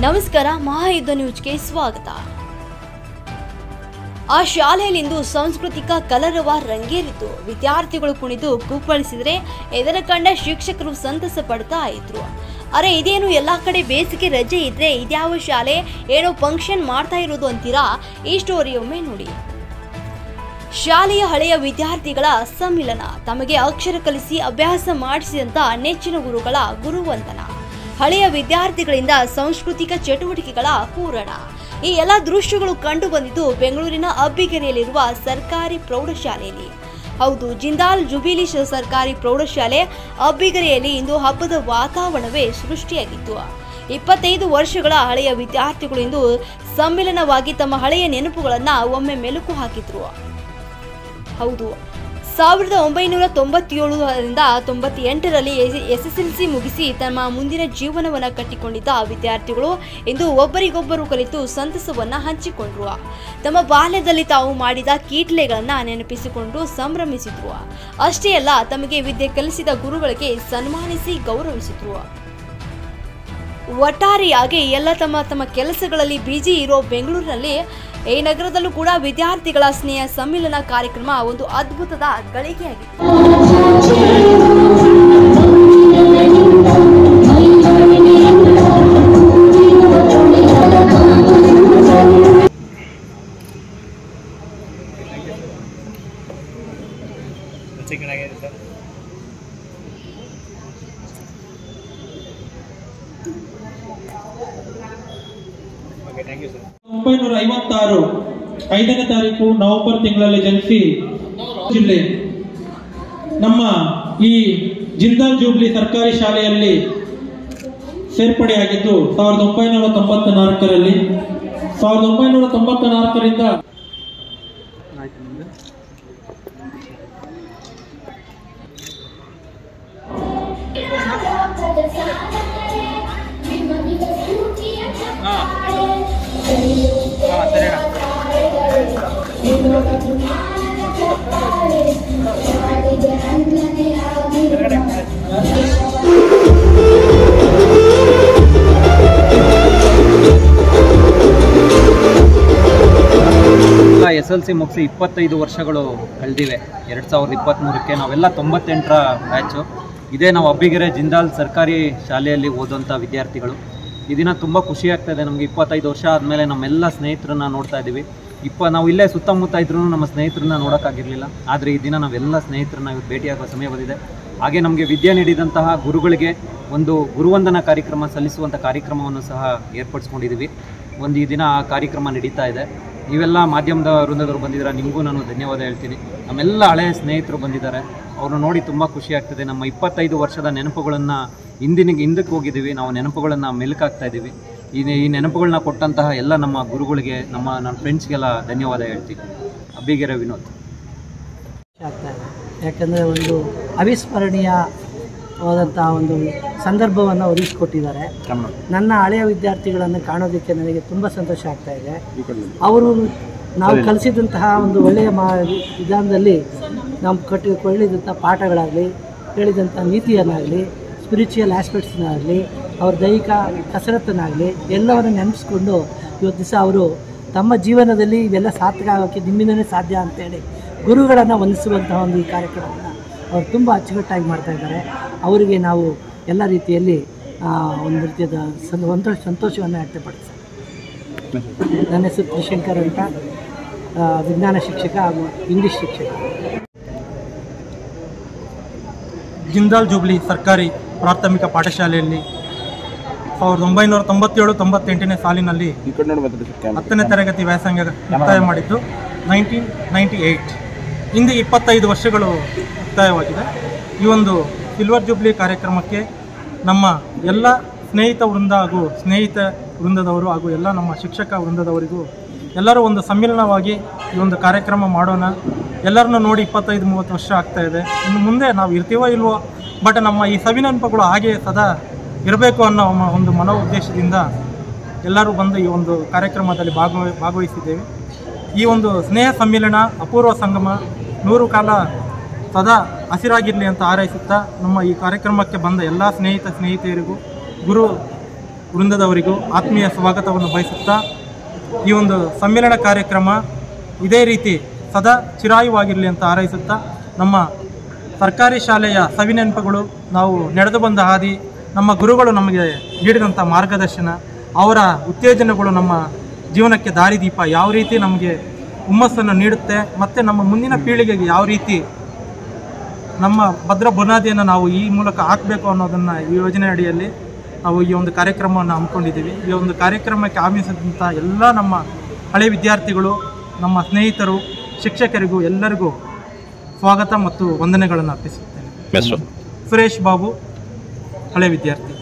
ನಮಸ್ಕಾರ ಮಹಾಯುದ್ಧ ನ್ಯೂಸ್ಗೆ ಸ್ವಾಗತ ಆ ಶಾಲೆಯಲ್ಲಿಂದು ಸಾಂಸ್ಕೃತಿಕ ಕಲರವ ರಂಗೇರಿತು ವಿದ್ಯಾರ್ಥಿಗಳು ಕುಣಿದು ಕುಪ್ಪಳಿಸಿದರೆ ಇದರ ಕಂಡ ಶಿಕ್ಷಕರು ಸಂತಸ ಪಡ್ತಾ ಇದ್ರು ಅರೆ ಇದೇನು ಎಲ್ಲ ಕಡೆ ಬೇಸಿಗೆ ರಜೆ ಇದ್ರೆ ಇದ್ಯಾವ ಶಾಲೆ ಏನೋ ಫಂಕ್ಷನ್ ಮಾಡ್ತಾ ಇರೋದು ಅಂತೀರಾ ಈ ಸ್ಟೋರಿ ಒಮ್ಮೆ ನೋಡಿ ಶಾಲೆಯ ಹಳೆಯ ವಿದ್ಯಾರ್ಥಿಗಳ ಸಮ್ಮಿಲನ ತಮಗೆ ಅಕ್ಷರ ಕಲಿಸಿ ಅಭ್ಯಾಸ ಮಾಡಿಸಿದಂತ ನೆಚ್ಚಿನ ಗುರುಗಳ ಗುರುವಂದನ ಹಳೆಯ ವಿದ್ಯಾರ್ಥಿಗಳಿಂದ ಸಾಂಸ್ಕೃತಿಕ ಚಟುವಟಿಕೆಗಳ ಪೂರಣ ಈ ಎಲ್ಲ ದೃಶ್ಯಗಳು ಕಂಡು ಬಂದಿದ್ದು ಬೆಂಗಳೂರಿನ ಅಬ್ಬಿಗೆರೆಯಲ್ಲಿರುವ ಸರ್ಕಾರಿ ಪ್ರೌಢಶಾಲೆಯಲ್ಲಿ ಹೌದು ಜಿಂದಾಲ್ ಜುಬಿಲಿ ಶ- ಸರ್ಕಾರಿ ಪ್ರೌಢಶಾಲೆ ಅಬ್ಬಿಗೆರೆಯಲ್ಲಿ ಇಂದು ಹಬ್ಬದ ವಾತಾವರಣವೇ ಸೃಷ್ಟಿಯಾಗಿತ್ತು ಇಪ್ಪತ್ತೈದು ವರ್ಷಗಳ ಹಳೆಯ ವಿದ್ಯಾರ್ಥಿಗಳು ಇಂದು ಸಮ್ಮಿಲನವಾಗಿ ತಮ್ಮ ಹಳೆಯ ನೆನಪುಗಳನ್ನ ಒಮ್ಮೆ ಮೆಲುಕು ಹಾಕಿದ್ರು ಹೌದು ಸಾವಿರದ ಒಂಬೈನೂರ ತೊಂಬತ್ತೇಳರಿಂದ ತೊಂಬತ್ತೆಂಟರಲ್ಲಿ ಎಸ್ ಎಸ್ ಎಲ್ ಸಿ ಮುಗಿಸಿ ತಮ್ಮ ಮುಂದಿನ ಜೀವನವನ್ನು ಕಟ್ಟಿಕೊಂಡಿದ್ದ ವಿದ್ಯಾರ್ಥಿಗಳು ಇಂದು ಒಬ್ಬರಿಗೊಬ್ಬರು ಕಲಿತು ಸಂತಸವನ್ನು ಹಂಚಿಕೊಂಡ್ರು ತಮ್ಮ ಬಾಲ್ಯದಲ್ಲಿ ತಾವು ಮಾಡಿದ ಕೀಟ್ಲೆಗಳನ್ನು ನೆನಪಿಸಿಕೊಂಡು ಸಂಭ್ರಮಿಸಿದ್ರು ಅಷ್ಟೇ ಅಲ್ಲ ತಮಗೆ ವಿದ್ಯೆ ಕಲಿಸಿದ ಗುರುಗಳಿಗೆ ಸನ್ಮಾನಿಸಿ ಗೌರವಿಸಿದ್ರು ಒಟ್ಟಾರೆಯಾಗಿ ಎಲ್ಲ ತಮ್ಮ ತಮ್ಮ ಕೆಲಸಗಳಲ್ಲಿ ಬಿಜಿ ಇರೋ ಬೆಂಗಳೂರಿನಲ್ಲಿ ಈ ನಗರದಲ್ಲೂ ಕೂಡ ವಿದ್ಯಾರ್ಥಿಗಳ ಸ್ನೇಹ ಸಮ್ಮಿಲನ ಕಾರ್ಯಕ್ರಮ ಒಂದು ಅದ್ಭುತದ ಗಳಿಗೆಯಾಗಿತ್ತು ಚಿಕನ್ ಆಗಿದೆ sir okay thank you sir ಒಂಬೈನೂರ ಐವತ್ತಾರು ಐದನೇ ತಾರೀಕು ನವೆಂಬರ್ ತಿಂಗಳಲ್ಲಿ ಜನಿಸಿ ಜಿಲ್ಲೆ ನಮ್ಮ ಈ ಜಿಂದಾಲ್ ಜೂಬ್ಲಿ ಸರ್ಕಾರಿ ಶಾಲೆಯಲ್ಲಿ ಸೇರ್ಪಡೆಯಾಗಿದ್ದು ಸಾವಿರದ ಒಂಬೈನೂರ ತೊಂಬತ್ತ ನಾಲ್ಕರಲ್ಲಿ ಸಾವಿರದ ಒಂಬೈನೂರ ತೊಂಬತ್ತ ನಾಲ್ಕರಿಂದ ಹಾಂ ಸರಿ ಅಣ್ಣ ಎಲ್ಲ ಎಸ್ ಎಲ್ ಸಿ ಮುಗಿಸಿ ಇಪ್ಪತ್ತೈದು ವರ್ಷಗಳು ಕಳೆದಿವೆ ಎರಡು ಸಾವಿರದ ಇಪ್ಪತ್ತ್ಮೂರಕ್ಕೆ ನಾವೆಲ್ಲ ತೊಂಬತ್ತೆಂಟರ ಬ್ಯಾಚು ಇದೇ ನಾವು ಅಬ್ಬಿಗೆರೆ ಜಿಂದಾಲ್ ಸರ್ಕಾರಿ ಶಾಲೆಯಲ್ಲಿ ಓದುವಂಥ ವಿದ್ಯಾರ್ಥಿಗಳು ಈ ದಿನ ತುಂಬ ಖುಷಿ ಆಗ್ತಾಯಿದೆ ನಮಗೆ ಇಪ್ಪತ್ತೈದು ವರ್ಷ ಆದಮೇಲೆ ನಮ್ಮೆಲ್ಲ ಸ್ನೇಹಿತರನ್ನ ನೋಡ್ತಾ ಇದ್ದೀವಿ ಇಪ್ಪ ನಾವು ಇಲ್ಲೇ ಸುತ್ತಮುತ್ತ ಇದ್ರೂ ನಮ್ಮ ಸ್ನೇಹಿತರನ್ನ ನೋಡೋಕ್ಕಾಗಿರಲಿಲ್ಲ ಆದರೆ ಈ ದಿನ ನಾವೆಲ್ಲ ಸ್ನೇಹಿತರನ್ನ ಇವತ್ತು ಭೇಟಿಯಾಗುವ ಸಮಯ ಬಂದಿದೆ ಹಾಗೆ ನಮಗೆ ವಿದ್ಯೆ ನೀಡಿದಂತಹ ಗುರುಗಳಿಗೆ ಒಂದು ಗುರುವಂದನಾ ಕಾರ್ಯಕ್ರಮ ಸಲ್ಲಿಸುವಂಥ ಕಾರ್ಯಕ್ರಮವನ್ನು ಸಹ ಏರ್ಪಡಿಸ್ಕೊಂಡಿದ್ದೀವಿ ಒಂದು ಈ ದಿನ ಆ ಕಾರ್ಯಕ್ರಮ ನಡೀತಾ ಇದೆ ನೀವೆಲ್ಲ ಮಾಧ್ಯಮದ ವೃಂದದವರು ಬಂದಿದ್ದೀರಾ ನಿಮಗೂ ನಾನು ಧನ್ಯವಾದ ಹೇಳ್ತೀನಿ ನಮ್ಮೆಲ್ಲ ಹಳೆಯ ಸ್ನೇಹಿತರು ಬಂದಿದ್ದಾರೆ ಅವ್ರನ್ನ ನೋಡಿ ತುಂಬ ಖುಷಿ ಆಗ್ತದೆ ನಮ್ಮ ಇಪ್ಪತ್ತೈದು ವರ್ಷದ ನೆನಪುಗಳನ್ನು ಹಿಂದಿನ ಹಿಂದಕ್ಕೆ ಹೋಗಿದ್ದೀವಿ ನಾವು ನೆನಪುಗಳನ್ನು ಮೆಲುಕಾಗ್ತಾ ಇದ್ದೀವಿ ಈ ಈ ನೆನಪುಗಳನ್ನ ಕೊಟ್ಟಂತಹ ಎಲ್ಲ ನಮ್ಮ ಗುರುಗಳಿಗೆ ನಮ್ಮ ನನ್ನ ಫ್ರೆಂಡ್ಸ್ಗೆಲ್ಲ ಧನ್ಯವಾದ ಹೇಳ್ತೀನಿ ಅಬ್ಬಿಗೆರೆ ವಿನೋದ್ ಆಗ್ತಾ ಇದೆ ಯಾಕಂದರೆ ಒಂದು ಅವಿಸ್ಮರಣೀಯವಾದಂಥ ಒಂದು ಸಂದರ್ಭವನ್ನು ಒದಗಿಸ್ಕೊಟ್ಟಿದ್ದಾರೆ ನನ್ನ ಹಳೆಯ ವಿದ್ಯಾರ್ಥಿಗಳನ್ನು ಕಾಣೋದಕ್ಕೆ ನನಗೆ ತುಂಬ ಸಂತೋಷ ಆಗ್ತಾ ಇದೆ ಅವರು ನಾವು ಕಲಿಸಿದಂತಹ ಒಂದು ಒಳ್ಳೆಯ ಮಾ ವಿಧಾನದಲ್ಲಿ ನಾವು ಕಟ್ಟಿ ಕೊಳ್ಳಿದಂಥ ಪಾಠಗಳಾಗಲಿ ಹೇಳಿದಂಥ ನೀತಿಯನ್ನಾಗಲಿ ಸ್ಪಿರಿಚುವಲ್ ಆಸ್ಪೆಕ್ಟ್ಸ್ನಾಗಲಿ ಅವ್ರ ದೈಹಿಕ ಕಸರತ್ತನ್ನಾಗಲಿ ಎಲ್ಲವನ್ನು ನೆನೆಸ್ಕೊಂಡು ಇವತ್ತು ದಿವಸ ಅವರು ತಮ್ಮ ಜೀವನದಲ್ಲಿ ಇವೆಲ್ಲ ಸಾರ್ಥಕ ಆಗೋಕ್ಕೆ ನಿಮ್ಮಿಂದಲೇ ಸಾಧ್ಯ ಅಂತೇಳಿ ಗುರುಗಳನ್ನು ವಂದಿಸುವಂತಹ ಒಂದು ಈ ಕಾರ್ಯಕ್ರಮವನ್ನು ಅವರು ತುಂಬ ಅಚ್ಚುಕಟ್ಟಾಗಿ ಮಾಡ್ತಾ ಇದ್ದಾರೆ ಅವರಿಗೆ ನಾವು ಎಲ್ಲ ರೀತಿಯಲ್ಲಿ ಆ, ಒಂದು ರೀತಿಯಾದ ಸಂತೋಷ ಸಂತೋಷವನ್ನು ವ್ಯಕ್ತಪಡಿಸ್ತಾರೆ ನನ್ನ ಹೆಸರು ತ್ರಿಶಂಕರ್ ಅಂತ ಆ, ವಿಜ್ಞಾನ ಶಿಕ್ಷಕ ಹಾಗೂ ಇಂಗ್ಲೀಷ್ ಶಿಕ್ಷಕ ಜಿಂದಾಲ್ ಜೂಬ್ಲಿ ಸರ್ಕಾರಿ ಪ್ರಾಥಮಿಕ ಪಾಠಶಾಲೆಯಲ್ಲಿ ಸಾವಿರದ ಒಂಬೈನೂರ ತೊಂಬತ್ತೇಳು ತೊಂಬತ್ತೆಂಟನೇ ಸಾಲಿನಲ್ಲಿ ಹತ್ತನೇ ತರಗತಿ ವ್ಯಾಸಂಗ ಮುಕ್ತಾಯ ಮಾಡಿದ್ದು ನೈನ್ಟೀನ್ ನೈಂಟಿ ಏಯ್ಟ್ ಇಂದು ಇಪ್ಪತ್ತೈದು ವರ್ಷಗಳು ಮುಕ್ತಾಯವಾಗಿದೆ ಈ ಒಂದು ಸಿಲ್ವರ್ ಜೂಬ್ಲಿ ಕಾರ್ಯಕ್ರಮಕ್ಕೆ ನಮ್ಮ ಎಲ್ಲ ಸ್ನೇಹಿತ ವೃಂದ ಹಾಗೂ ಸ್ನೇಹಿತ ವೃಂದದವರು ಹಾಗೂ ಎಲ್ಲ ನಮ್ಮ ಶಿಕ್ಷಕ ವೃಂದದವರಿಗೂ ಎಲ್ಲರೂ ಒಂದು ಸಮ್ಮಿಲನವಾಗಿ ಈ ಒಂದು ಕಾರ್ಯಕ್ರಮ ಮಾಡೋಣ ಎಲ್ಲರನ್ನೂ ನೋಡಿ ಇಪ್ಪತ್ತೈದು ಮೂವತ್ತು ವರ್ಷ ಆಗ್ತಾ ಇದೆ ಇನ್ನು ಮುಂದೆ ನಾವು ಇರ್ತೀವೋ ಇಲ್ವೋ ಬಟ್ ನಮ್ಮ ಈ ಸವಿನೆನಪುಗಳು ಹಾಗೆ ಸದಾ ಇರಬೇಕು ಅನ್ನೋ ಮ- ಒಂದು ಮನೋ ಉದ್ದೇಶದಿಂದ ಎಲ್ಲರೂ ಬಂದು ಈ ಒಂದು ಕಾರ್ಯಕ್ರಮದಲ್ಲಿ ಭಾಗವ ಭಾಗವಹಿಸಿದ್ದೇವೆ ಈ ಒಂದು ಸ್ನೇಹ ಸಮ್ಮಿಲನ ಅಪೂರ್ವ ಸಂಗಮ ನೂರು ಕಾಲ ಸದಾ ಹಸಿರಾಗಿರಲಿ ಅಂತ ಹಾರೈಸುತ್ತಾ ನಮ್ಮ ಈ ಕಾರ್ಯಕ್ರಮಕ್ಕೆ ಬಂದ ಎಲ್ಲ ಸ್ನೇಹಿತ ಸ್ನೇಹಿತೆಯರಿಗೂ ಗುರು ವೃಂದದವರಿಗೂ ಆತ್ಮೀಯ ಸ್ವಾಗತವನ್ನು ಬಯಸುತ್ತಾ ಈ ಒಂದು ಸಮ್ಮೇಳನ ಕಾರ್ಯಕ್ರಮ ಇದೇ ರೀತಿ ಸದಾ ಚಿರಾಯುವಾಗಿರಲಿ ಅಂತ ಹಾರೈಸುತ್ತಾ ನಮ್ಮ ಸರ್ಕಾರಿ ಶಾಲೆಯ ಸವಿನೆನಪುಗಳು ನಾವು ನಡೆದು ಬಂದ ಹಾದಿ ನಮ್ಮ ಗುರುಗಳು ನಮಗೆ ನೀಡಿದಂಥ ಮಾರ್ಗದರ್ಶನ ಅವರ ಉತ್ತೇಜನಗಳು ನಮ್ಮ ಜೀವನಕ್ಕೆ ದಾರಿದೀಪ ಯಾವ ರೀತಿ ನಮಗೆ ಹುಮ್ಮಸ್ಸನ್ನು ನೀಡುತ್ತೆ ಮತ್ತು ನಮ್ಮ ಮುಂದಿನ ಪೀಳಿಗೆಗೆ ಯಾವ ರೀತಿ ನಮ್ಮ ಭದ್ರ ಬುನಾದಿಯನ್ನು ನಾವು ಈ ಮೂಲಕ ಹಾಕಬೇಕು ಅನ್ನೋದನ್ನು ಈ ಯೋಜನೆ ಅಡಿಯಲ್ಲಿ ನಾವು ಈ ಒಂದು ಕಾರ್ಯಕ್ರಮವನ್ನು ಹಮ್ಮಿಕೊಂಡಿದ್ದೀವಿ ಈ ಒಂದು ಕಾರ್ಯಕ್ರಮಕ್ಕೆ ಆಗಮಿಸಿದಂಥ ಎಲ್ಲ ನಮ್ಮ ಹಳೆ ವಿದ್ಯಾರ್ಥಿಗಳು ನಮ್ಮ ಸ್ನೇಹಿತರು ಶಿಕ್ಷಕರಿಗೂ ಎಲ್ಲರಿಗೂ ಸ್ವಾಗತ ಮತ್ತು ವಂದನೆಗಳನ್ನು ಅರ್ಪಿಸುತ್ತೇನೆ ಸುರೇಶ್ ಬಾಬು ಹಳೆ ವಿದ್ಯಾರ್ಥಿ